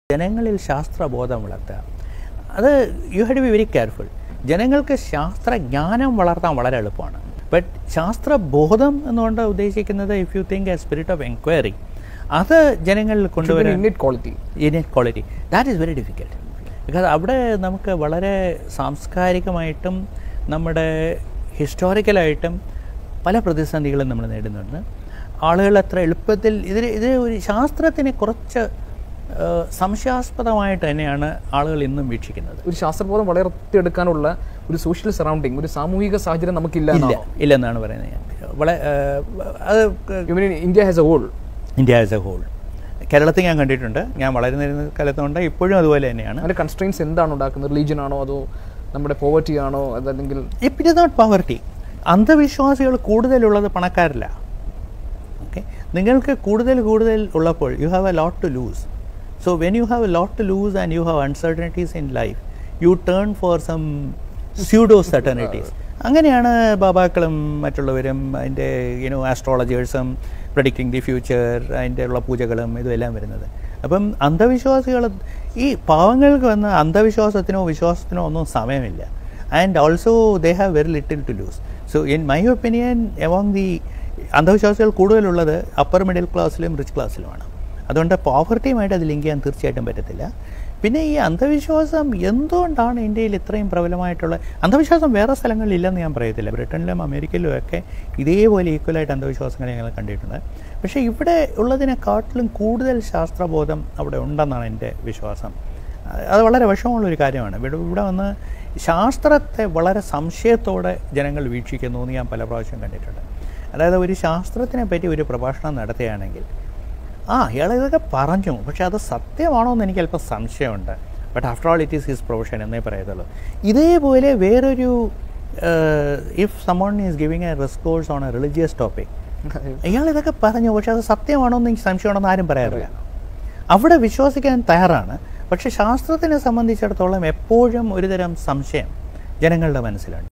ജനങ്ങളിൽ ശാസ്ത്രബോധം വളർത്തുക അത് you had be very careful ജനങ്ങൾക്ക് ശാസ്ത്രജ്ഞാനം വളർത്താൻ വളരെ എളുപ്പമാണ് ബട്ട് ശാസ്ത്രബോധം എന്നുകൊണ്ട് ഉദ്ദേശിക്കുന്നത് if you think a spirit of enquiry അത് ജനങ്ങളിൽ കൊണ്ടുവരാൻ innate quality innate quality that is very difficult because അവിടെ നമുക്ക് വളരെ സാംസ്കാരികമായിട്ടും നമ്മുടെ ഹിസ്റ്റോറിക്കലായിട്ടും പല പ്രതിസന്ധികളും നമ്മൾ നേടുന്നുണ്ട് ആളുകൾ അത്ര എളുപ്പത്തിൽ ഇതിന് ഇത് ഒരു ശാസ്ത്രത്തിനെ കുറച്ച് ആ, സംശയാസ്പദമായിട്ട് തന്നെയാണ് ആളുകൾ ഇന്നും വീക്ഷിക്കുന്നത് ഒരു ശാസ്ത്രബോധം വളർത്തിയെടുക്കാനുള്ള ഒരു സോഷ്യൽ സറൗണ്ടിങ് ഒരു സാമൂഹിക സാഹചര്യം നമുക്കില്ല ഇല്ല ഇല്ലെന്നാണ് പറയുന്നത് ഞാൻ വളരെ ആ, അത് India has a whole India as a whole കേരളത്തിൽ ഞാൻ കണ്ടിട്ടുണ്ട് ഞാൻ വളരുന്ന കാലത്തുകൊണ്ട് ഇപ്പോഴും അതുപോലെ തന്നെയാണ് അതിന്റെ കൺസ്ട്രെയിൻസ് എന്താണ് ഉണ്ടാക്കുന്നത് റിലീജിയൻ ആണോ അതോ നമ്മുടെ പോവർട്ടി ആണോ അതല്ലെങ്കിൽ ഇറ്റ് ഇസ് നോട്ട് പവർട്ടി അന്ധവിശ്വാസികൾ കൂടുതലുള്ളത് പണക്കാരില്ല ഓക്കെ നിങ്ങൾക്ക് കൂടുതൽ കൂടുതൽ ഉള്ളപ്പോൾ you have a lot to lose so when you have a lot to lose and you have uncertainties in life you turn for some pseudo certainties അങ്ങനെയാണ് ബാബാക്കളും മറ്റുള്ളവരും അതിൻ്റെ യുനോ ആസ്ട്രോളജേഴ്സും പ്രഡിക്റ്റിംഗ് ദി ഫ്യൂച്ചർ അതിൻ്റെ ഉള്ള പൂജകളും ഇതുമെല്ലാം വരുന്നത് അപ്പം അന്ധവിശ്വാസികൾ ഈ പാവങ്ങൾക്ക് വന്ന അന്ധവിശ്വാസത്തിനോ വിശ്വാസത്തിനോ ഒന്നും സമയമില്ല and also they have very little to lose so in my opinion among the അന്ധവിശ്വാസികൾ കൂടുതലുള്ളത് അപ്പർ മിഡിൽ ക്ലാസ്സിലും റിച്ച് ക്ലാസ്സിലുമാണ് അതുകൊണ്ട് പോവർട്ടിയുമായിട്ട് അത് ലിങ്ക് ചെയ്യാൻ തീർച്ചയായിട്ടും പറ്റത്തില്ല പിന്നെ ഈ അന്ധവിശ്വാസം എന്തുകൊണ്ടാണ് ഇന്ത്യയിൽ ഇത്രയും പ്രബലമായിട്ടുള്ള അന്ധവിശ്വാസം വേറെ സ്ഥലങ്ങളിൽ ഇല്ലെന്ന് ഞാൻ പറയത്തില്ല ബ്രിട്ടനിലും അമേരിക്കയിലും ഒക്കെ ഇതേപോലെ ഈക്വലായിട്ട് അന്ധവിശ്വാസങ്ങൾ ഞങ്ങൾ കണ്ടിട്ടുണ്ട് പക്ഷേ ഇവിടെ ഉള്ളതിനെക്കാട്ടിലും കൂടുതൽ ശാസ്ത്രബോധം അവിടെ ഉണ്ടെന്നാണ് എൻ്റെ വിശ്വാസം അത് വളരെ വിഷമമുള്ളൊരു കാര്യമാണ് ഇവിടെ ഇവിടെ വന്ന് ശാസ്ത്രത്തെ വളരെ സംശയത്തോടെ ജനങ്ങൾ വീക്ഷിക്കുന്നു എന്ന് ഞാൻ പല പ്രാവശ്യം കണ്ടിട്ടുണ്ട് അതായത് ഒരു ശാസ്ത്രത്തിനെ പറ്റി ഒരു പ്രഭാഷണം നടത്തുകയാണെങ്കിൽ ആ ഇയാൾ ഇതൊക്കെ പറഞ്ഞു പക്ഷെ അത് സത്യമാണോ എന്ന് എനിക്ക് അല്പം സംശയമുണ്ട് but after all it is his profession എന്നേ പറയത്തുള്ളൂ ഇതേപോലെ വേറൊരു if someone is giving a discourse on a religious topic ഇയാൾ ഇതൊക്കെ പറഞ്ഞു പക്ഷെ അത് സത്യമാണോ എന്ന് എനിക്ക് സംശയമാണെന്ന് ആരും പറയാറില്ല അവിടെ വിശ്വസിക്കാൻ തയ്യാറാണ് പക്ഷെ ശാസ്ത്രത്തിനെ സംബന്ധിച്ചിടത്തോളം എപ്പോഴും ഒരുതരം സംശയം ജനങ്ങളുടെ മനസ്സിലുണ്ട്